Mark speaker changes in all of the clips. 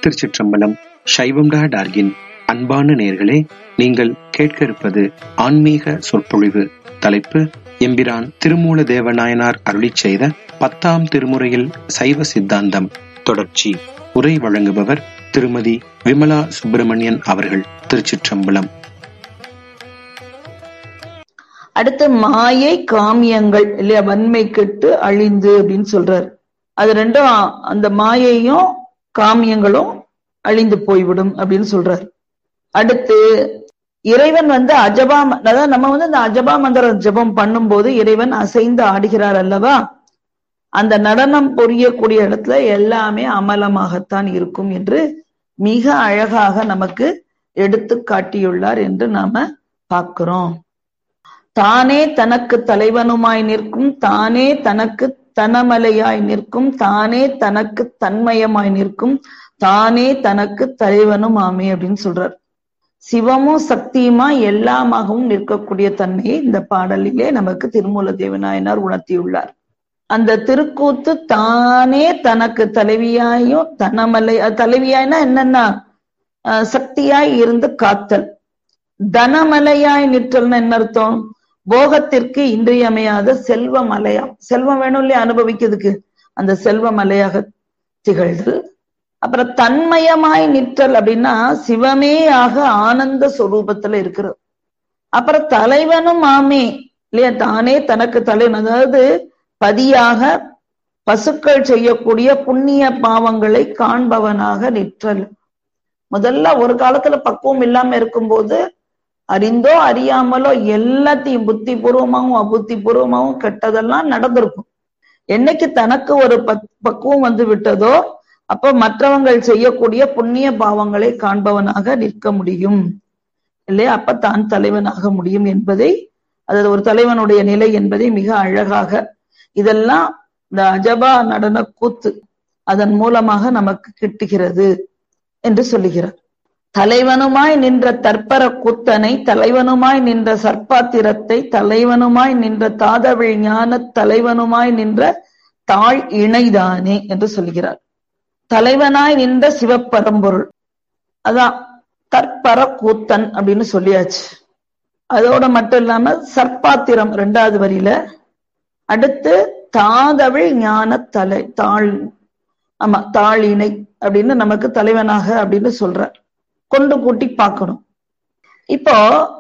Speaker 1: திருச்சிற்றம்பலம் சைவம் டா டார்கின் அன்பான நேர்களே நீங்கள் கேட்க இருப்பது ஆன்மீக சொற்பொழிவு தலைப்பு எம்பிரான் திருமூல தேவநாயனார் அருளிச் செய்த பத்தாம் திருமுறையில் சைவ சித்தாந்தம் தொடர்ச்சி உரை வழங்குபவர் திருமதி விமலா சுப்பிரமணியன் அவர்கள் திருச்சிற்றம்பலம்
Speaker 2: அடுத்து மாயை காமியங்கள் இல்லையா வன்மை கெட்டு அழிந்து அப்படின்னு சொல்றாரு அது ரெண்டும் அந்த மாயையும் காமியங்களும் அழிந்து போய்விடும் அப்படின்னு சொல்றாரு அடுத்து இறைவன் வந்து அஜபா அதாவது நம்ம வந்து இந்த அஜபா மந்திரம் ஜபம் பண்ணும்போது இறைவன் அசைந்து ஆடுகிறார் அல்லவா அந்த நடனம் புரியக்கூடிய இடத்துல எல்லாமே அமலமாகத்தான் இருக்கும் என்று மிக அழகாக நமக்கு எடுத்து காட்டியுள்ளார் என்று நாம பார்க்கிறோம் தானே தனக்கு தலைவனுமாய் நிற்கும் தானே தனக்கு தனமலையாய் நிற்கும் தானே தனக்கு தன்மயமாய் நிற்கும் தானே தனக்கு தலைவனும் ஆமே அப்படின்னு சொல்றார் சிவமும் சக்தியுமா எல்லாமாகவும் நிற்கக்கூடிய தன்மையை இந்த பாடலிலே நமக்கு திருமூல தேவநாயனார் உணர்த்தியுள்ளார் அந்த திருக்கூத்து தானே தனக்கு தலைவியாயும் தனமலை தலைவியாய்னா என்னன்னா சக்தியாய் இருந்து காத்தல் தனமலையாய் நிற்றல்னு என்ன அர்த்தம் போகத்திற்கு இன்றியமையாத செல்வ மலையாம் செல்வம் வேணும் இல்லையா அனுபவிக்கிறதுக்கு அந்த செல்வ மலையாக திகழ்தல் அப்புறம் தன்மயமாய் நிற்றல் அப்படின்னா சிவமே ஆக ஆனந்த சொரூபத்துல இருக்கிறது அப்புறம் தலைவனும் ஆமே இல்லையா தானே தனக்கு தலைவன் அதாவது பதியாக பசுக்கள் செய்யக்கூடிய புண்ணிய பாவங்களை காண்பவனாக நிற்றல் முதல்ல ஒரு காலத்துல பக்குவம் இல்லாம இருக்கும்போது அறிந்தோ அறியாமலோ எல்லாத்தையும் புத்தி பூர்வமாகவும் அபுத்தி பூர்வமாகவும் கெட்டதெல்லாம் நடந்திருக்கும் என்னைக்கு தனக்கு ஒரு பக்குவம் வந்து விட்டதோ அப்ப மற்றவங்கள் செய்யக்கூடிய புண்ணிய பாவங்களை காண்பவனாக நிற்க முடியும் இல்லையா அப்ப தான் தலைவனாக முடியும் என்பதை அது ஒரு தலைவனுடைய நிலை என்பதை மிக அழகாக இதெல்லாம் இந்த அஜபா நடன கூத்து அதன் மூலமாக நமக்கு கிட்டுகிறது என்று சொல்லுகிறார் தலைவனுமாய் நின்ற தற்பர கூத்தனை தலைவனுமாய் நின்ற சர்ப்பாத்திரத்தை தலைவனுமாய் நின்ற தாதவிழ் ஞான தலைவனுமாய் நின்ற தாழ் இணைதானே என்று சொல்கிறார் தலைவனாய் நின்ற சிவப்பரம்பொருள் அதான் தற்பர கூத்தன் அப்படின்னு சொல்லியாச்சு அதோட மட்டும் இல்லாம சர்ப்பாத்திரம் ரெண்டாவது வரியில அடுத்து தாதவிழ் ஞான தலை தாழ் ஆமா தாழ் இணை அப்படின்னு நமக்கு தலைவனாக அப்படின்னு சொல்ற கொண்டு கூட்டி பார்க்கணும் இப்போ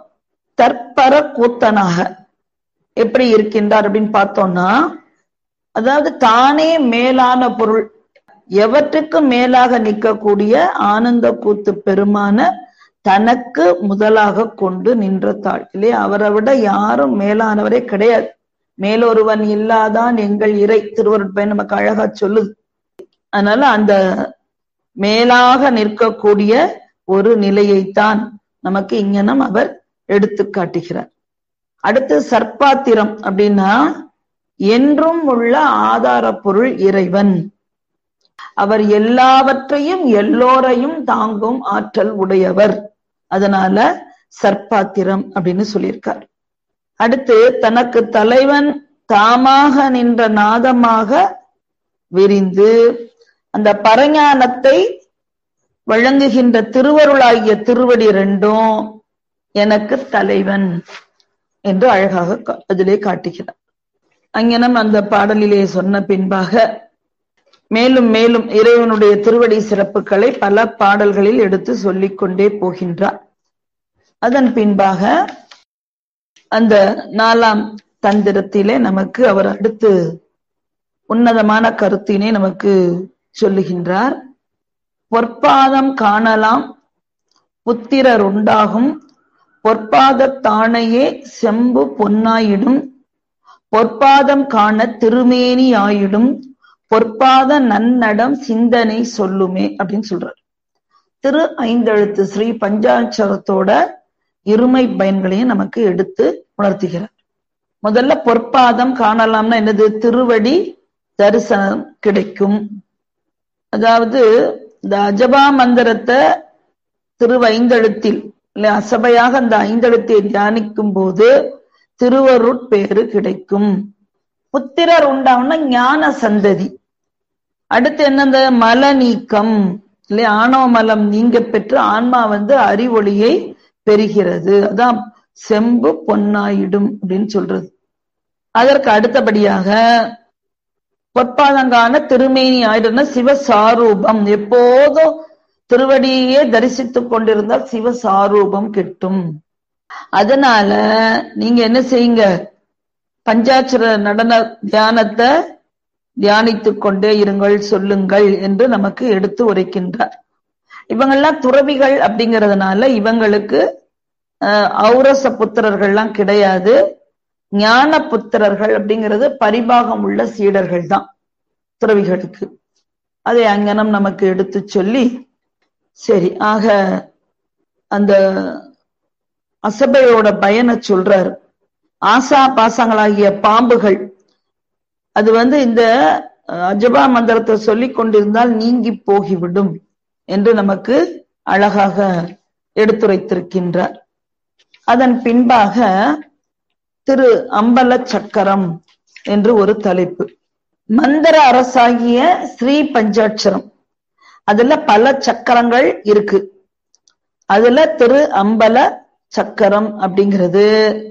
Speaker 2: தற்பர கூத்தனாக எப்படி இருக்கின்றார் அப்படின்னு பார்த்தோம்னா அதாவது தானே மேலான பொருள் எவற்றுக்கு மேலாக நிற்கக்கூடிய ஆனந்த கூத்து பெருமான தனக்கு முதலாக கொண்டு நின்ற தாள் இல்லையா அவரை விட யாரும் மேலானவரே கிடையாது மேலொருவன் இல்லாதான் எங்கள் இறை திருவருட்பயன் நமக்கு அழகா சொல்லுது அதனால அந்த மேலாக நிற்கக்கூடிய ஒரு நிலையைத்தான் நமக்கு இங்கனம் அவர் எடுத்து காட்டுகிறார் அடுத்து சர்ப்பாத்திரம் அப்படின்னா என்றும் உள்ள ஆதார பொருள் இறைவன் அவர் எல்லாவற்றையும் எல்லோரையும் தாங்கும் ஆற்றல் உடையவர் அதனால சர்ப்பாத்திரம் அப்படின்னு சொல்லியிருக்கார் அடுத்து தனக்கு தலைவன் தாமாக நின்ற நாதமாக விரிந்து அந்த பரஞானத்தை வழங்குகின்ற திருவருளாகிய திருவடி ரெண்டும் எனக்கு தலைவன் என்று அழகாக அதிலே காட்டுகிறார் அங்கனம் அந்த பாடலிலே சொன்ன பின்பாக மேலும் மேலும் இறைவனுடைய திருவடி சிறப்புகளை பல பாடல்களில் எடுத்து சொல்லிக் கொண்டே போகின்றார் அதன் பின்பாக அந்த நாலாம் தந்திரத்திலே நமக்கு அவர் அடுத்து உன்னதமான கருத்தினை நமக்கு சொல்லுகின்றார் பொற்பாதம் காணலாம் புத்திரர் உண்டாகும் பொற்பாத தானையே செம்பு பொன்னாயிடும் பொற்பாதம் காண திருமேனி ஆயிடும் பொற்பாத நன்னடம் சிந்தனை சொல்லுமே அப்படின்னு சொல்றார் திரு ஐந்தெழுத்து ஸ்ரீ பஞ்சாட்சரத்தோட இருமை பயன்களையும் நமக்கு எடுத்து உணர்த்துகிறார் முதல்ல பொற்பாதம் காணலாம்னா என்னது திருவடி தரிசனம் கிடைக்கும் அதாவது இந்த அஜபா மந்திரத்தை திருவைந்தெழுத்தில் இல்ல அசபையாக அந்த ஐந்தெழுத்தை தியானிக்கும் போது திருவருட்பேறு கிடைக்கும் புத்திரர் உண்டாவுன்னா ஞான சந்ததி அடுத்து என்னது மல நீக்கம் இல்லையா ஆணவ மலம் நீங்க பெற்று ஆன்மா வந்து அறிவொளியை பெறுகிறது அதான் செம்பு பொன்னாயிடும் அப்படின்னு சொல்றது அதற்கு அடுத்தபடியாக பொற்பாதங்கான திருமேனி ஆயிடும்னா சிவசாரூபம் எப்போதும் திருவடியே தரிசித்துக் கொண்டிருந்தால் சிவசாரூபம் கிட்டும் அதனால நீங்க என்ன செய்யுங்க பஞ்சாட்சர நடன தியானத்தை தியானித்துக் கொண்டே இருங்கள் சொல்லுங்கள் என்று நமக்கு எடுத்து உரைக்கின்றார் இவங்கெல்லாம் துறவிகள் அப்படிங்கறதுனால இவங்களுக்கு ஔரச புத்திரர்கள்லாம் கிடையாது ஞான புத்திரர்கள் அப்படிங்கிறது பரிபாகம் உள்ள சீடர்கள் தான் துறவிகளுக்கு அதை அங்கனம் நமக்கு எடுத்து சொல்லி சரி ஆக அந்த அசபையோட பயனை சொல்றாரு ஆசா பாசங்களாகிய பாம்புகள் அது வந்து இந்த அஜபா மந்திரத்தை சொல்லிக் கொண்டிருந்தால் நீங்கி போகிவிடும் என்று நமக்கு அழகாக எடுத்துரைத்திருக்கின்றார் அதன் பின்பாக திரு அம்பல சக்கரம் என்று ஒரு தலைப்பு மந்திர அரசாகிய ஸ்ரீ பஞ்சாட்சரம் அதுல பல சக்கரங்கள் இருக்கு அதுல திரு அம்பல சக்கரம் அப்படிங்கிறது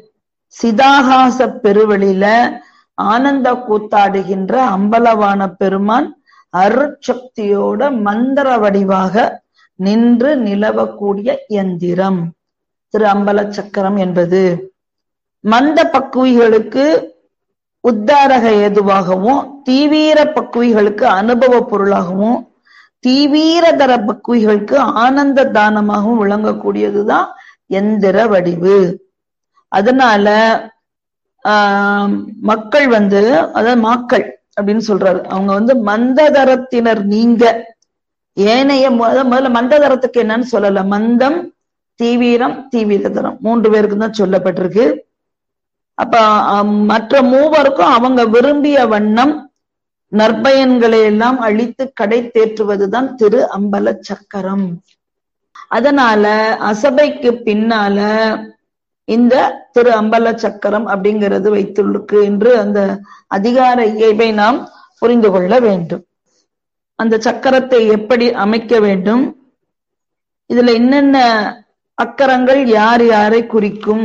Speaker 2: சிதாகாச பெருவெளியில ஆனந்த கூத்தாடுகின்ற அம்பலவான பெருமான் அருட்சக்தியோட மந்திர வடிவாக நின்று நிலவக்கூடிய எந்திரம் திரு அம்பல சக்கரம் என்பது மந்த பக்குவிகளுக்கு உத்தாரக ஏதுவாகவும் தீவீர பக்குவிகளுக்கு அனுபவ பொருளாகவும் தீவீரதர பக்குவிகளுக்கு ஆனந்த தானமாகவும் விளங்கக்கூடியதுதான் எந்திர வடிவு அதனால ஆஹ் மக்கள் வந்து அதாவது மாக்கள் அப்படின்னு சொல்றாரு அவங்க வந்து மந்ததரத்தினர் நீங்க ஏனைய முதல்ல மந்ததரத்துக்கு என்னன்னு சொல்லல மந்தம் தீவிரம் தீவிரதரம் மூன்று பேருக்கு தான் சொல்லப்பட்டிருக்கு அப்ப மற்ற மூவருக்கும் அவங்க விரும்பிய வண்ணம் நற்பயன்களை எல்லாம் அழித்து கடை தேற்றுவதுதான் திரு அம்பல சக்கரம் அதனால அசபைக்கு பின்னால இந்த திரு அம்பல சக்கரம் அப்படிங்கிறது வைத்துள்ளக்கு என்று அந்த அதிகார இயல்பை நாம் புரிந்து கொள்ள வேண்டும் அந்த சக்கரத்தை எப்படி அமைக்க வேண்டும் இதுல என்னென்ன அக்கரங்கள் யார் யாரை குறிக்கும்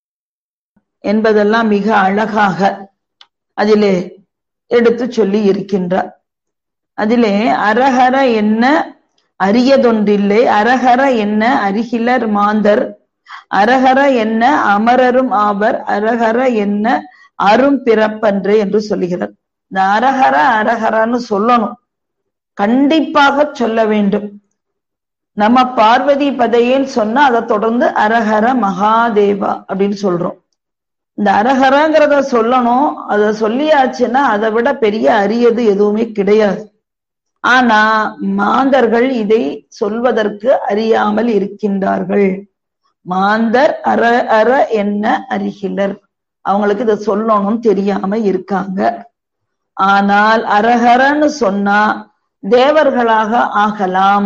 Speaker 2: என்பதெல்லாம் மிக அழகாக அதிலே எடுத்து சொல்லி இருக்கின்றார் அதிலே அரஹர என்ன அரியதொன்றில்லை அரஹர என்ன அருகிலர் மாந்தர் அரஹர என்ன அமரரும் ஆவர் அரஹர என்ன அரும் பிறப்பன்று என்று சொல்லுகிறார் இந்த அரஹர அரஹரன்னு சொல்லணும் கண்டிப்பாக சொல்ல வேண்டும் நம்ம பார்வதி பதையேன்னு சொன்னா அதை தொடர்ந்து அரஹர மகாதேவா அப்படின்னு சொல்றோம் இந்த அரஹரங்கிறத சொல்லணும் அதை சொல்லியாச்சுன்னா அதை விட பெரிய அரியது எதுவுமே கிடையாது ஆனா மாந்தர்கள் இதை சொல்வதற்கு அறியாமல் இருக்கின்றார்கள் மாந்தர் அற அற என்ன அறிகிலர் அவங்களுக்கு இதை சொல்லணும்னு தெரியாம இருக்காங்க ஆனால் அரஹரன்னு சொன்னா தேவர்களாக ஆகலாம்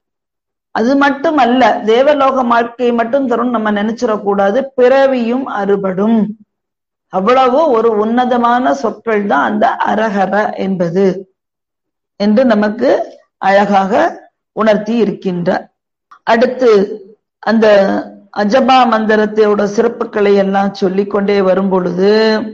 Speaker 2: அது மட்டும் அல்ல தேவலோக வாழ்க்கையை மட்டும் தரும் நம்ம நினைச்சிடக்கூடாது பிறவியும் அறுபடும் அவ்வளவு ஒரு உன்னதமான சொற்கள் தான் அந்த அரஹர என்பது என்று நமக்கு அழகாக உணர்த்தி இருக்கின்றார் அடுத்து அந்த அஜபா மந்திரத்தையோட சிறப்புகளை எல்லாம் சொல்லிக்கொண்டே வரும் பொழுது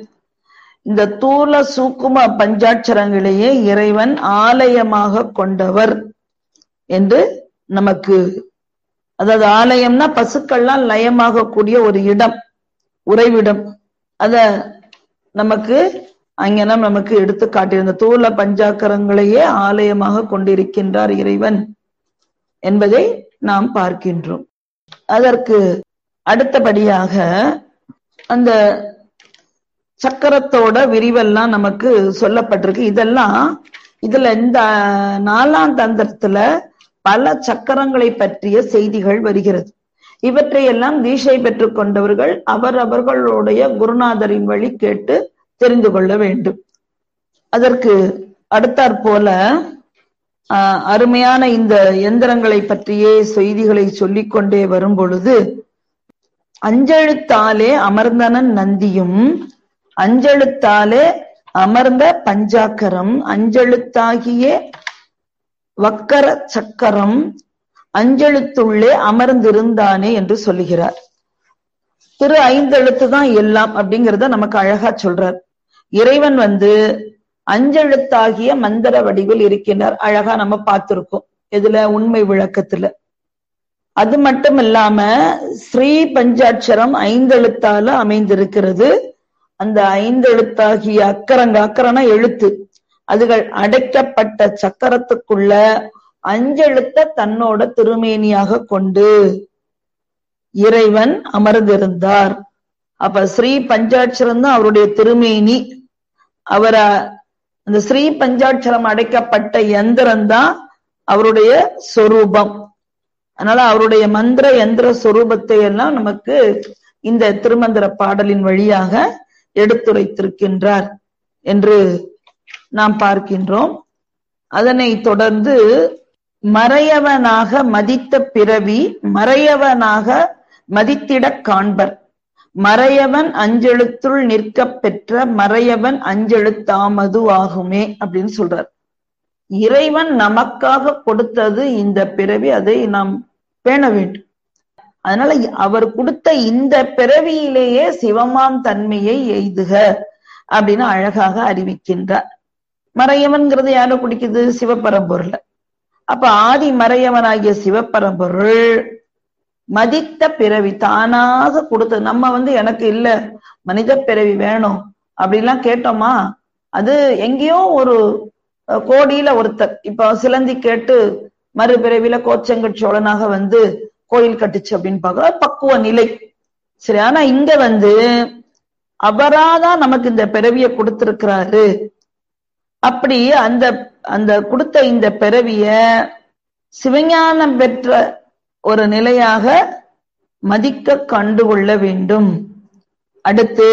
Speaker 2: இந்த தூல சூக்கும பஞ்சாட்சரங்களையே இறைவன் ஆலயமாக கொண்டவர் என்று நமக்கு அதாவது ஆலயம்னா பசுக்கள்லாம் லயமாக கூடிய ஒரு இடம் உறைவிடம் அத நமக்கு அங்கனம் நமக்கு எடுத்து காட்டியிருந்த தூல பஞ்சாக்கரங்களையே ஆலயமாக கொண்டிருக்கின்றார் இறைவன் என்பதை நாம் பார்க்கின்றோம் அதற்கு அடுத்தபடியாக அந்த சக்கரத்தோட விரிவெல்லாம் நமக்கு சொல்லப்பட்டிருக்கு இதெல்லாம் இதுல இந்த நாலாம் தந்திரத்துல பல சக்கரங்களை பற்றிய செய்திகள் வருகிறது இவற்றையெல்லாம் தீட்சை பெற்றுக் கொண்டவர்கள் அவர் அவர்களுடைய குருநாதரின் வழி கேட்டு தெரிந்து கொள்ள வேண்டும் அதற்கு அடுத்தாற் போல ஆஹ் அருமையான இந்த எந்திரங்களை பற்றிய செய்திகளை சொல்லிக் கொண்டே வரும் பொழுது அஞ்செழுத்தாலே அமர்ந்தனன் நந்தியும் அஞ்செழுத்தாலே அமர்ந்த பஞ்சாக்கரம் அஞ்செழுத்தாகிய வக்கர சக்கரம் அஞ்செழுத்துள்ளே அமர்ந்திருந்தானே என்று சொல்லுகிறார் திரு ஐந்தெழுத்து தான் எல்லாம் அப்படிங்கிறத நமக்கு அழகா சொல்றார் இறைவன் வந்து அஞ்செழுத்தாகிய மந்திர வடிவில் இருக்கின்றார் அழகா நம்ம பார்த்திருக்கோம் இதுல உண்மை விளக்கத்துல அது மட்டும் இல்லாம ஸ்ரீ பஞ்சாட்சரம் ஐந்தெழுத்தால அமைந்திருக்கிறது அந்த ஐந்தெழுத்தாகிய அக்கரங்க அக்கரனா எழுத்து அதுகள் அடைக்கப்பட்ட சக்கரத்துக்குள்ள அஞ்செழுத்த தன்னோட திருமேனியாக கொண்டு இறைவன் அமர்ந்திருந்தார் அப்ப ஸ்ரீ பஞ்சாட்சரம் தான் அவருடைய திருமேனி அவர அந்த ஸ்ரீ பஞ்சாட்சரம் அடைக்கப்பட்ட யந்திரம் தான் அவருடைய சொரூபம் அதனால அவருடைய மந்திர யந்திர சொரூபத்தை எல்லாம் நமக்கு இந்த திருமந்திர பாடலின் வழியாக எடுத்துரைத்திருக்கின்றார் என்று நாம் பார்க்கின்றோம் அதனை தொடர்ந்து மறையவனாக மதித்த பிறவி மறையவனாக மதித்திடக் காண்பர் மறையவன் அஞ்செழுத்துள் நிற்க பெற்ற மறையவன் அஞ்செழுத்தாமது ஆகுமே அப்படின்னு சொல்றார் இறைவன் நமக்காக கொடுத்தது இந்த பிறவி அதை நாம் பேண வேண்டும் அதனால அவர் கொடுத்த இந்த பிறவியிலேயே சிவமாம் தன்மையை எய்துக அப்படின்னு அழகாக அறிவிக்கின்றார் மறையவன்கிறது யாரை குடிக்குது சிவபரம்பொருள் அப்ப ஆதி மறையவனாகிய சிவபரம்பொருள் மதித்த பிறவி தானாக கொடுத்தது நம்ம வந்து எனக்கு இல்ல மனித பிறவி வேணும் அப்படிலாம் கேட்டோமா அது எங்கேயோ ஒரு கோடியில ஒருத்தர் இப்ப சிலந்தி கேட்டு மறுபிறவில கோச்சங்கட் சோழனாக வந்து கோயில் கட்டுச்சு அப்படின்னு பார்க்க பக்குவ நிலை சரி ஆனா இங்க வந்து அவராதான் நமக்கு இந்த பிறவிய கொடுத்திருக்கிறாரு அப்படி அந்த அந்த கொடுத்த இந்த பிறவிய சிவஞானம் பெற்ற ஒரு நிலையாக மதிக்க கண்டுகொள்ள வேண்டும் அடுத்து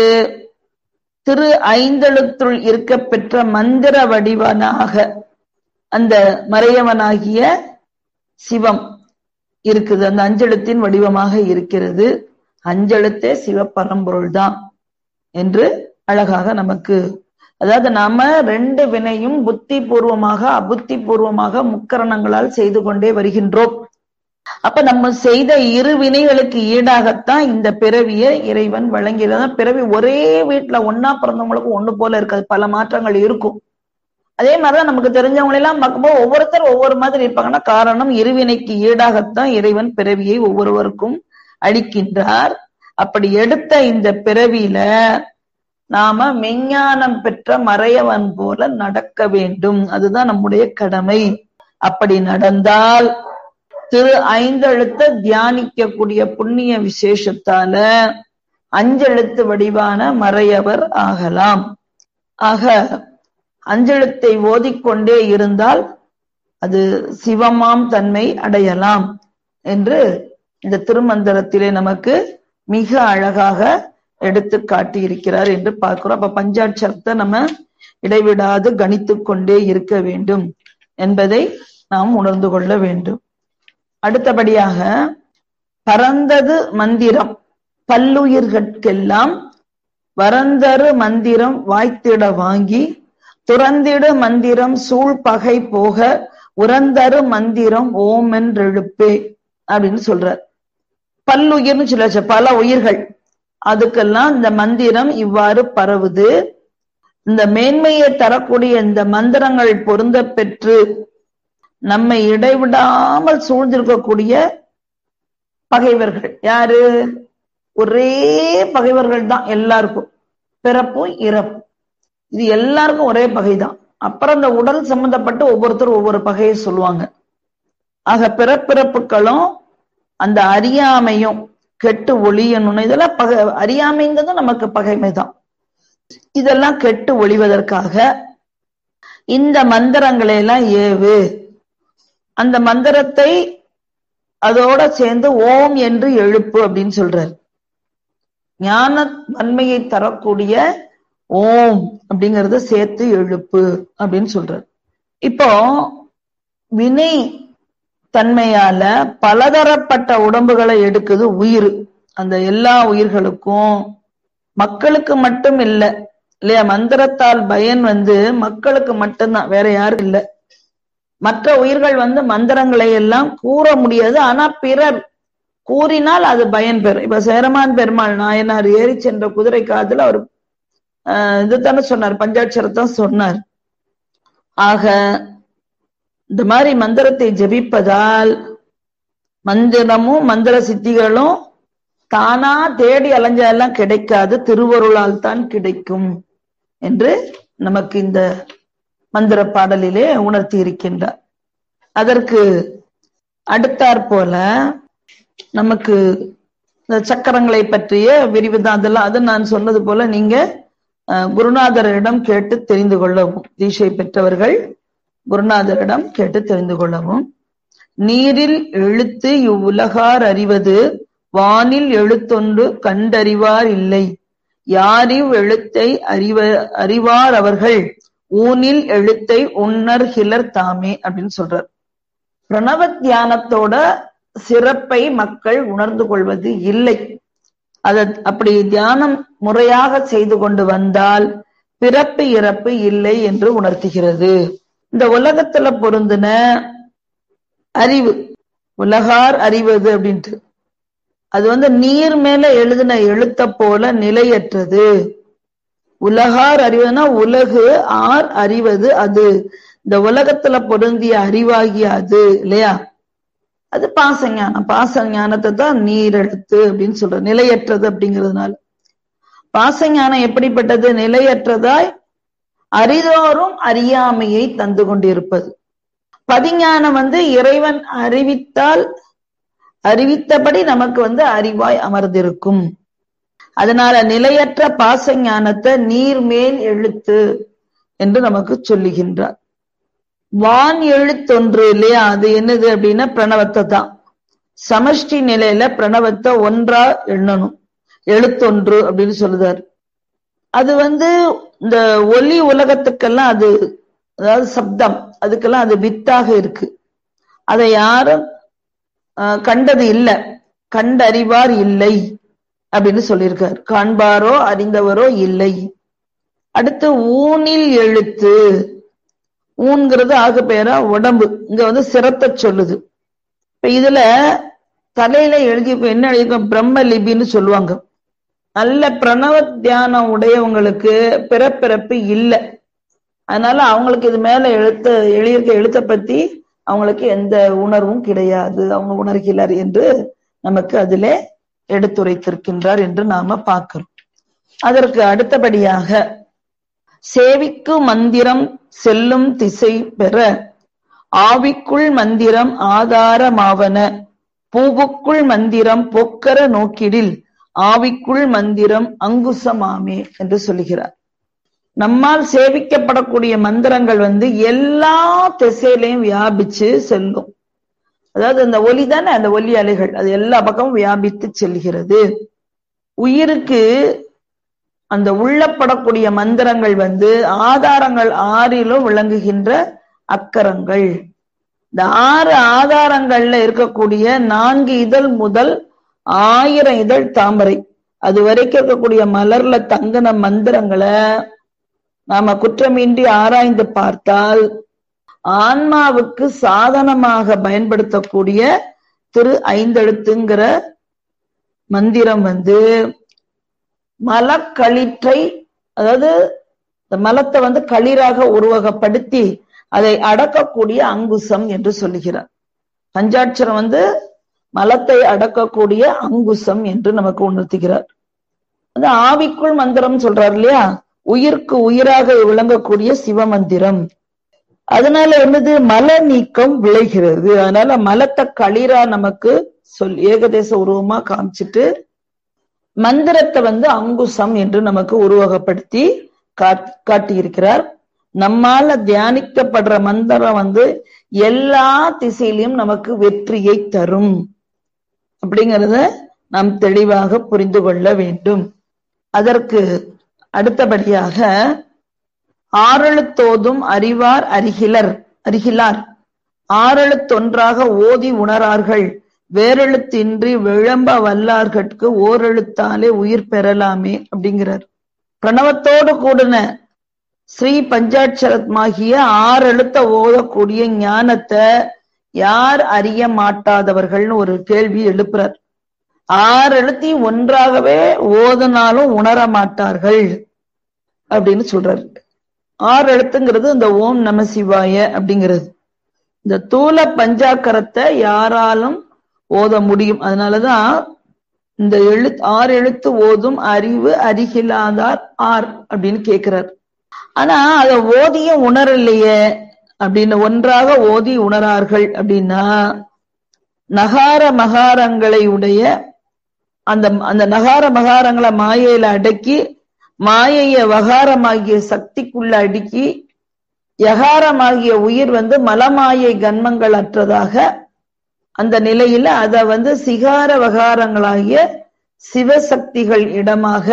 Speaker 2: திரு ஐந்தெழுத்துள் இருக்க பெற்ற மந்திர வடிவனாக அந்த மறையவனாகிய சிவம் இருக்குது அந்த அஞ்செழுத்தின் வடிவமாக இருக்கிறது அஞ்செழுத்தே சிவபரம்பொருள் தான் என்று அழகாக நமக்கு அதாவது நாம ரெண்டு வினையும் புத்தி பூர்வமாக அபுத்தி பூர்வமாக முக்கரணங்களால் செய்து கொண்டே வருகின்றோம் அப்ப நம்ம செய்த இரு வினைகளுக்கு ஈடாகத்தான் இந்த பிறவிய இறைவன் வழங்கியதான் பிறவி ஒரே வீட்டுல ஒன்னா பிறந்தவங்களுக்கு ஒண்ணு போல இருக்காது பல மாற்றங்கள் இருக்கும் அதே மாதிரிதான் நமக்கு தெரிஞ்சவங்க எல்லாம் பார்க்கும்போது ஒவ்வொருத்தர் ஒவ்வொரு மாதிரி இருப்பாங்கன்னா காரணம் இருவினைக்கு ஈடாகத்தான் இறைவன் பிறவியை ஒவ்வொருவருக்கும் அளிக்கின்றார் அப்படி எடுத்த இந்த பிறவியில நாம மெஞ்ஞானம் பெற்ற மறையவன் போல நடக்க வேண்டும் அதுதான் நம்முடைய கடமை அப்படி நடந்தால் திரு ஐந்தெழுத்த தியானிக்கக்கூடிய புண்ணிய விசேஷத்தால அஞ்செழுத்து வடிவான மறையவர் ஆகலாம் ஆக அஞ்செழுத்தை ஓதிக்கொண்டே இருந்தால் அது சிவமாம் தன்மை அடையலாம் என்று இந்த திருமந்திரத்திலே நமக்கு மிக அழகாக எடுத்து காட்டியிருக்கிறார் என்று பார்க்கிறோம் அப்ப பஞ்சாட்சரத்தை நம்ம இடைவிடாது கணித்து கொண்டே இருக்க வேண்டும் என்பதை நாம் உணர்ந்து கொள்ள வேண்டும் அடுத்தபடியாக பரந்தது மந்திரம் பல்லுயிர்கட்கெல்லாம் வரந்தரு மந்திரம் வாய்த்திட வாங்கி துறந்திடு மந்திரம் சூழ் பகை போக உறந்தரு மந்திரம் ஓம் என்றெழுப்பே அப்படின்னு சொல்றார் பல்லுயிர்னு சொல்ல பல உயிர்கள் அதுக்கெல்லாம் இந்த மந்திரம் இவ்வாறு பரவுது இந்த மேன்மையை தரக்கூடிய இந்த மந்திரங்கள் பொருந்த பெற்று நம்மை இடைவிடாமல் சூழ்ந்திருக்கக்கூடிய பகைவர்கள் யாரு ஒரே பகைவர்கள் தான் எல்லாருக்கும் பிறப்பும் இறப்பும் இது எல்லாருக்கும் ஒரே பகைதான் அப்புறம் இந்த உடல் சம்பந்தப்பட்டு ஒவ்வொருத்தரும் ஒவ்வொரு பகையை சொல்லுவாங்க ஆக பிறப்பிறப்புகளும் அந்த அறியாமையும் கெட்டு ஒளியணும் இதெல்லாம் பகை அறியாமைங்கிறது நமக்கு பகைமைதான் இதெல்லாம் கெட்டு ஒளிவதற்காக இந்த மந்திரங்களை எல்லாம் ஏவு அந்த மந்திரத்தை அதோட சேர்ந்து ஓம் என்று எழுப்பு அப்படின்னு சொல்றாரு ஞான நன்மையை தரக்கூடிய ஓம் அப்படிங்கறத சேர்த்து எழுப்பு அப்படின்னு சொல்றாரு இப்போ வினை தன்மையால பலதரப்பட்ட உடம்புகளை எடுக்குது உயிர் அந்த எல்லா உயிர்களுக்கும் மக்களுக்கு மட்டும் இல்ல இல்லையா மந்திரத்தால் பயன் வந்து மக்களுக்கு மட்டும்தான் வேற யாரும் இல்ல மற்ற உயிர்கள் வந்து மந்திரங்களை எல்லாம் கூற முடியாது ஆனா பிறர் கூறினால் அது பயன் பெறும் இப்ப சேரமான் பெருமாள் நாயனார் ஏறி சென்ற குதிரை காதுல அவர் இதுதானே சொன்னார் பஞ்சாட்சரத்தான் சொன்னார் ஆக இந்த மாதிரி மந்திரத்தை ஜபிப்பதால் மந்திரமும் மந்திர சித்திகளும் தானா தேடி அலைஞ்செல்லாம் கிடைக்காது திருவருளால் தான் கிடைக்கும் என்று நமக்கு இந்த மந்திர பாடலிலே உணர்த்தி இருக்கின்றார் அதற்கு அடுத்தாற் போல நமக்கு இந்த சக்கரங்களை பற்றிய விரிவுதான் அதெல்லாம் அது நான் சொன்னது போல நீங்க குருநாதரிடம் கேட்டு தெரிந்து கொள்ளவும் தீட்சை பெற்றவர்கள் குருநாதரிடம் கேட்டு தெரிந்து கொள்ளவும் நீரில் எழுத்து இவ்வுலகார் அறிவது வானில் எழுத்தொன்று கண்டறிவார் இல்லை யாரிவ் எழுத்தை அறிவ அறிவார் அவர்கள் ஊனில் எழுத்தை உணர்கிலர் தாமே அப்படின்னு சொல்றார் பிரணவ தியானத்தோட சிறப்பை மக்கள் உணர்ந்து கொள்வது இல்லை அத அப்படி தியானம் முறையாக செய்து கொண்டு வந்தால் பிறப்பு இறப்பு இல்லை என்று உணர்த்துகிறது இந்த உலகத்துல பொருந்தின அறிவு உலகார் அறிவது அப்படின்ட்டு அது வந்து நீர் மேல எழுதின எழுத்த போல நிலையற்றது உலகார் அறிவதுனா உலகு ஆர் அறிவது அது இந்த உலகத்துல பொருந்திய அறிவாகிய அது இல்லையா அது பாசஞானம் பாச ஞானத்தை தான் நீர் எழுத்து அப்படின்னு சொல்ற நிலையற்றது அப்படிங்கிறதுனால பாசஞானம் எப்படிப்பட்டது நிலையற்றதாய் அறிதோறும் அறியாமையை தந்து கொண்டிருப்பது பதிஞானம் வந்து இறைவன் அறிவித்தால் அறிவித்தபடி நமக்கு வந்து அறிவாய் அமர்ந்திருக்கும் அதனால நிலையற்ற பாச ஞானத்தை நீர்மேல் எழுத்து என்று நமக்கு சொல்லுகின்றார் வான் எழுத்தொன்று இல்லையா அது என்னது அப்படின்னா பிரணவத்தை தான் சமஷ்டி நிலையில பிரணவத்தை ஒன்றா எண்ணணும் எழுத்தொன்று அப்படின்னு சொல்லுதார் அது வந்து இந்த ஒலி உலகத்துக்கெல்லாம் அது அதாவது சப்தம் அதுக்கெல்லாம் அது வித்தாக இருக்கு அதை யாரும் கண்டது இல்லை கண்டறிவார் இல்லை அப்படின்னு சொல்லியிருக்கார் காண்பாரோ அறிந்தவரோ இல்லை அடுத்து ஊனில் எழுத்து ஊன்கிறது ஆகு பேரா உடம்பு இங்க வந்து சிரத்தை சொல்லுது இப்ப இதுல தலையில எழுதி என்ன எழுதியிருக்கோம் பிரம்ம லிபின்னு சொல்லுவாங்க நல்ல பிரணவ தியானம் உடையவங்களுக்கு பிறப்பிறப்பு இல்லை அதனால அவங்களுக்கு இது மேல எழுத்த எழுதியிருக்க எழுத்த பத்தி அவங்களுக்கு எந்த உணர்வும் கிடையாது அவங்க உணர்கிறார் என்று நமக்கு அதிலே எடுத்துரைத்திருக்கின்றார் என்று நாம பார்க்கிறோம் அதற்கு அடுத்தபடியாக சேவிக்கு மந்திரம் செல்லும் திசை பெற ஆவிக்குள் மந்திரம் ஆதாரமாவன பூவுக்குள் மந்திரம் பொக்கர நோக்கிடில் ஆவிக்குள் மந்திரம் அங்குசமாமே என்று சொல்லுகிறார் நம்மால் சேவிக்கப்படக்கூடிய மந்திரங்கள் வந்து எல்லா திசையிலையும் வியாபிச்சு செல்லும் அதாவது அந்த ஒலி தானே அந்த ஒலி அலைகள் அது எல்லா பக்கமும் வியாபித்து செல்கிறது உயிருக்கு அந்த உள்ளப்படக்கூடிய மந்திரங்கள் வந்து ஆதாரங்கள் ஆறிலும் விளங்குகின்ற அக்கரங்கள் இந்த ஆறு ஆதாரங்கள்ல இருக்கக்கூடிய நான்கு இதழ் முதல் ஆயிரம் இதழ் தாமரை அது வரைக்கும் இருக்கக்கூடிய மலர்ல தங்கின மந்திரங்களை நாம குற்றமின்றி ஆராய்ந்து பார்த்தால் ஆன்மாவுக்கு சாதனமாக பயன்படுத்தக்கூடிய திரு ஐந்தெழுத்துங்கிற மந்திரம் வந்து மலக்களிற்றை அதாவது இந்த மலத்தை வந்து களிராக உருவகப்படுத்தி அதை அடக்கக்கூடிய அங்குசம் என்று சொல்லுகிறார் பஞ்சாட்சரம் வந்து மலத்தை அடக்கக்கூடிய அங்குசம் என்று நமக்கு உணர்த்துகிறார் அது ஆவிக்குள் மந்திரம் சொல்றாரு இல்லையா உயிர்க்கு உயிராக விளங்கக்கூடிய சிவமந்திரம் அதனால என்னது மல நீக்கம் விளைகிறது அதனால மலத்தை களிரா நமக்கு சொல் ஏகதேச உருவமா காமிச்சிட்டு மந்திரத்தை வந்து அங்குசம் என்று நமக்கு உருவகப்படுத்தி காட்டியிருக்கிறார் நம்மால தியானிக்கப்படுற மந்திரம் வந்து எல்லா திசையிலையும் நமக்கு வெற்றியை தரும் அப்படிங்கிறத நாம் தெளிவாக புரிந்து கொள்ள வேண்டும் அதற்கு அடுத்தபடியாக ஆறெழுத்தோதும் அறிவார் அருகிலர் அருகிலார் ஆறெழுத்தொன்றாக ஓதி உணரார்கள் வேறெழுத்தின்றி விளம்ப வல்லார்கட்கு ஓரெழுத்தாலே உயிர் பெறலாமே அப்படிங்கிறார் பிரணவத்தோடு கூடின ஸ்ரீ பஞ்சாட்சரமாகிய ஆறு எழுத்த ஓதக்கூடிய ஞானத்தை யார் அறிய மாட்டாதவர்கள்னு ஒரு கேள்வி எழுப்புறார் ஆறு எழுத்தையும் ஒன்றாகவே ஓதனாலும் உணர மாட்டார்கள் அப்படின்னு சொல்றாரு ஆறு எழுத்துங்கிறது இந்த ஓம் நம சிவாய அப்படிங்கிறது இந்த தூல பஞ்சாக்கரத்தை யாராலும் ஓத முடியும் அதனாலதான் இந்த எழுத்து ஆறு எழுத்து ஓதும் அறிவு அருகிலாதார் ஆர் அப்படின்னு கேக்குறார் ஆனா அதை ஓதியும் உணரலையே அப்படின்னு ஒன்றாக ஓதி உணரார்கள் அப்படின்னா நகார மகாரங்களை உடைய அந்த அந்த நகார மகாரங்களை மாயையில அடக்கி மாயைய வகாரமாகிய சக்திக்குள்ள அடுக்கி யகாரமாகிய உயிர் வந்து மலமாயை கன்மங்கள் அற்றதாக அந்த நிலையில அத வந்து சிகார வகாரங்களாகிய சிவசக்திகள் இடமாக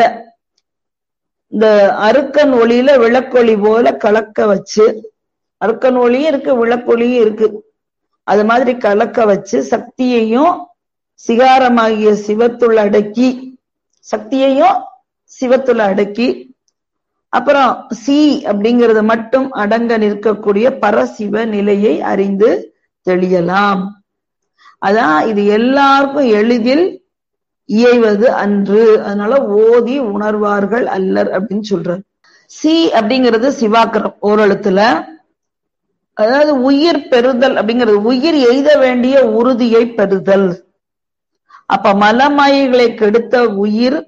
Speaker 2: இந்த அருக்கன் ஒளியில விளக்கொளி போல கலக்க வச்சு அருக்கன் ஒளியும் இருக்கு விளக்கொளியும் இருக்கு அது மாதிரி கலக்க வச்சு சக்தியையும் சிகாரமாகிய சிவத்துள்ள அடக்கி சக்தியையும் சிவத்துல அடக்கி அப்புறம் சி அப்படிங்கறது மட்டும் அடங்க நிற்கக்கூடிய பரசிவ நிலையை அறிந்து தெளியலாம் அதான் இது எல்லாருக்கும் எளிதில் இயைவது அன்று அதனால ஓதி உணர்வார்கள் அல்லர் அப்படின்னு சொல்றார் சி அப்படிங்கிறது சிவாக்கரம் ஓரெழுத்துல அதாவது உயிர் பெறுதல் அப்படிங்கிறது உயிர் எய்த வேண்டிய உறுதியை பெறுதல் அப்ப மலமாயைகளை கெடுத்த உயிர்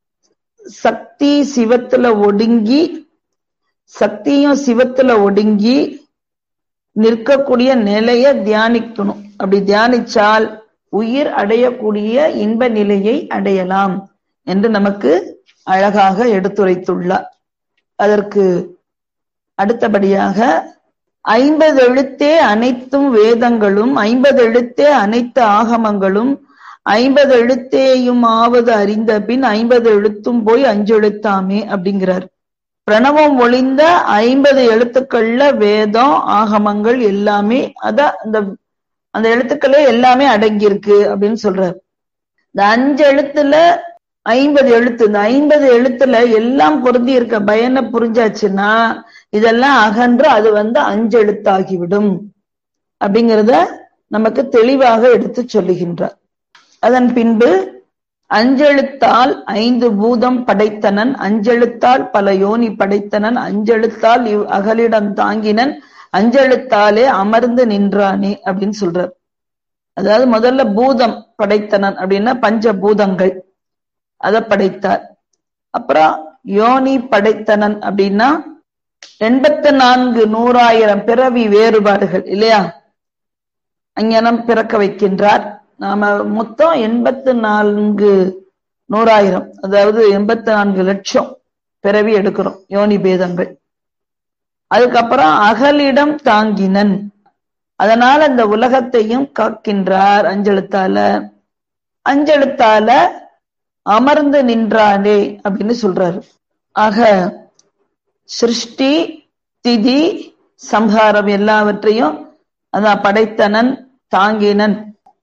Speaker 2: சக்தி சிவத்துல ஒடுங்கி சக்தியும் சிவத்துல ஒடுங்கி நிற்கக்கூடிய நிலைய தியானிக்கணும் அப்படி தியானிச்சால் உயிர் அடையக்கூடிய இன்ப நிலையை அடையலாம் என்று நமக்கு அழகாக எடுத்துரைத்துள்ளார் அதற்கு அடுத்தபடியாக ஐம்பது எழுத்தே அனைத்தும் வேதங்களும் ஐம்பது எழுத்தே அனைத்து ஆகமங்களும் ஐம்பது எழுத்தேயும் ஆவது அறிந்த பின் ஐம்பது எழுத்தும் போய் அஞ்சு எழுத்தாமே அப்படிங்கிறார் பிரணவம் ஒளிந்த ஐம்பது எழுத்துக்கள்ல வேதம் ஆகமங்கள் எல்லாமே அதான் அந்த அந்த எழுத்துக்களே எல்லாமே அடங்கியிருக்கு அப்படின்னு சொல்றாரு இந்த அஞ்சு எழுத்துல ஐம்பது எழுத்து இந்த ஐம்பது எழுத்துல எல்லாம் பொருந்தி இருக்க பயனை புரிஞ்சாச்சுன்னா இதெல்லாம் அகன்று அது வந்து அஞ்சு எழுத்தாகிவிடும் அப்படிங்கிறத நமக்கு தெளிவாக எடுத்து சொல்லுகின்றார் அதன் பின்பு அஞ்செழுத்தால் ஐந்து பூதம் படைத்தனன் அஞ்செழுத்தால் பல யோனி படைத்தனன் அஞ்செழுத்தால் இவ் அகலிடம் தாங்கினன் அஞ்செழுத்தாலே அமர்ந்து நின்றானே அப்படின்னு சொல்றார் அதாவது முதல்ல பூதம் படைத்தனன் அப்படின்னா பஞ்ச பூதங்கள் அதை படைத்தார் அப்புறம் யோனி படைத்தனன் அப்படின்னா எண்பத்தி நான்கு நூறாயிரம் பிறவி வேறுபாடுகள் இல்லையா அஞ்ஞானம் பிறக்க வைக்கின்றார் நாம மொத்தம் எண்பத்தி நான்கு நூறாயிரம் அதாவது எண்பத்தி நான்கு லட்சம் பிறவி எடுக்கிறோம் யோனி பேதங்கள் அதுக்கப்புறம் அகலிடம் தாங்கினன் அதனால இந்த உலகத்தையும் காக்கின்றார் அஞ்செழுத்தால அஞ்செழுத்தால அமர்ந்து நின்றானே அப்படின்னு சொல்றாரு ஆக சிருஷ்டி திதி சம்ஹாரம் எல்லாவற்றையும் அதான் படைத்தனன் தாங்கினன்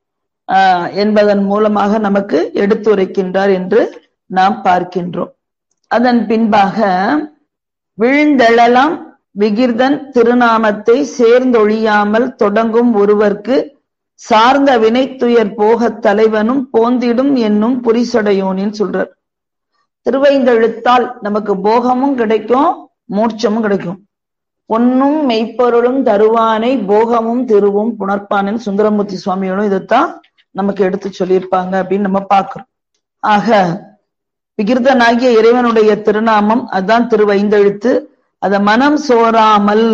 Speaker 2: என்பதன் மூலமாக நமக்கு எடுத்துரைக்கின்றார் என்று நாம் பார்க்கின்றோம் அதன் பின்பாக விழுந்தெழலாம் விகிர்தன் திருநாமத்தை சேர்ந்தொழியாமல் தொடங்கும் ஒருவர்க்கு சார்ந்த வினைத்துயர் போக தலைவனும் போந்திடும் என்னும் புரிசடையோனின்னு சொல்றார் திருவைந்தெழுத்தால் நமக்கு போகமும் கிடைக்கும் மோட்சமும் கிடைக்கும் பொன்னும் மெய்ப்பொருளும் தருவானை போகமும் திருவும் புணர்ப்பானன் சுந்தரமூர்த்தி சுவாமியோடும் இதைத்தான் நமக்கு எடுத்து சொல்லியிருப்பாங்க அப்படின்னு நம்ம பார்க்கிறோம் ஆக விகிர்தனாகிய இறைவனுடைய திருநாமம் அதான் திருவைந்தெழுத்து அத மனம் சோறாமல்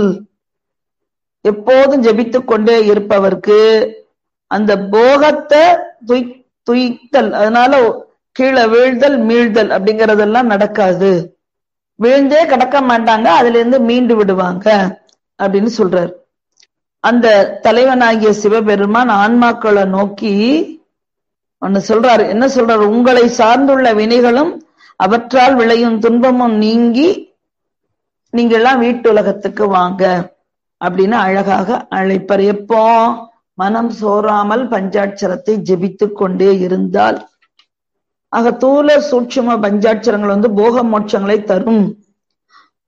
Speaker 2: எப்போதும் ஜெபித்து கொண்டே இருப்பவர்க்கு அந்த போகத்தை துய் துய்த்தல் அதனால கீழே வீழ்தல் மீழ்தல் அப்படிங்கறதெல்லாம் நடக்காது விழுந்தே கிடக்க மாட்டாங்க அதுல இருந்து மீண்டு விடுவாங்க அப்படின்னு சொல்றாரு அந்த தலைவனாகிய சிவபெருமான் ஆன்மாக்களை நோக்கி ஒன்னு சொல்றாரு என்ன சொல்றாரு உங்களை சார்ந்துள்ள வினைகளும் அவற்றால் விளையும் துன்பமும் நீங்கி நீங்க எல்லாம் வீட்டுலகத்துக்கு வாங்க அப்படின்னு அழகாக அழைப்பார் எப்போ மனம் சோறாமல் பஞ்சாட்சரத்தை ஜெபித்து கொண்டே இருந்தால் ஆக தூல சூட்சும பஞ்சாட்சரங்கள் வந்து போக மோட்சங்களை தரும்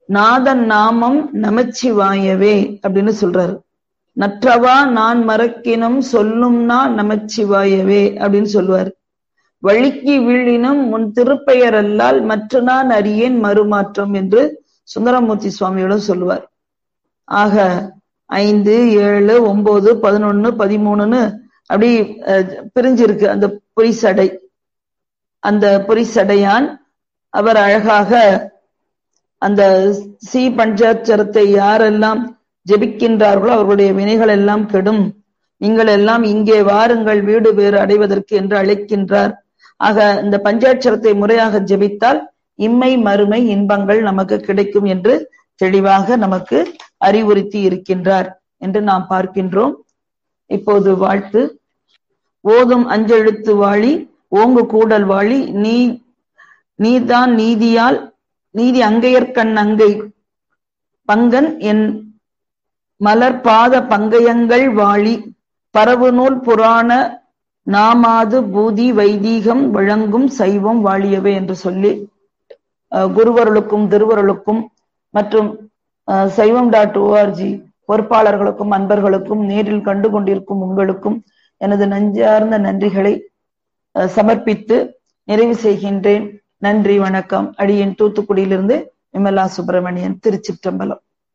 Speaker 2: நாதன் நாமம் நமச்சிவாயவே அப்படின்னு சொல்றாரு நற்றவா நான் மறக்கினும் சொல்லும்னா நமச்சிவாயவே அப்படின்னு சொல்லுவார் வழிக்கு வீழினும் முன் திருப்பெயர் அல்லால் மற்ற நான் அறியேன் மறுமாற்றம் என்று சுந்தரமூர்த்தி சுவாமியோட சொல்லுவார் ஆக ஐந்து ஏழு ஒன்பது பதினொன்னு பதிமூணுன்னு அப்படி பிரிஞ்சிருக்கு அந்த பொரிசடை அந்த பொரிசடையான் அவர் அழகாக அந்த சி பஞ்சாட்சரத்தை யாரெல்லாம் ஜெபிக்கின்றார்களோ அவர்களுடைய வினைகள் எல்லாம் கெடும் நீங்கள் எல்லாம் இங்கே வாருங்கள் வீடு வேறு அடைவதற்கு என்று அழைக்கின்றார் ஆக இந்த பஞ்சாட்சரத்தை முறையாக ஜெபித்தால் இம்மை மறுமை இன்பங்கள் நமக்கு கிடைக்கும் என்று தெளிவாக நமக்கு அறிவுறுத்தி இருக்கின்றார் என்று நாம் பார்க்கின்றோம் இப்போது வாழ்த்து ஓதும் அஞ்செழுத்து வாழி ஓங்கு கூடல் வாழி நீ நீதான் நீதியால் நீதி அங்கையர்கண் அங்கை பங்கன் என் மலர் பாத பங்கயங்கள் வாழி பரவு நூல் புராண நாமாது பூதி வைதீகம் வழங்கும் சைவம் வாழியவே என்று சொல்லி குருவருளுக்கும் திருவருளுக்கும் மற்றும் சைவம் டாட் ஓஆர்ஜி பொறுப்பாளர்களுக்கும் அன்பர்களுக்கும் நேரில் கண்டு கொண்டிருக்கும் உங்களுக்கும் எனது நஞ்சார்ந்த நன்றிகளை சமர்ப்பித்து நிறைவு செய்கின்றேன் நன்றி வணக்கம் அடியேன் தூத்துக்குடியிலிருந்து விமலா சுப்பிரமணியன் திருச்சிற்றம்பலம்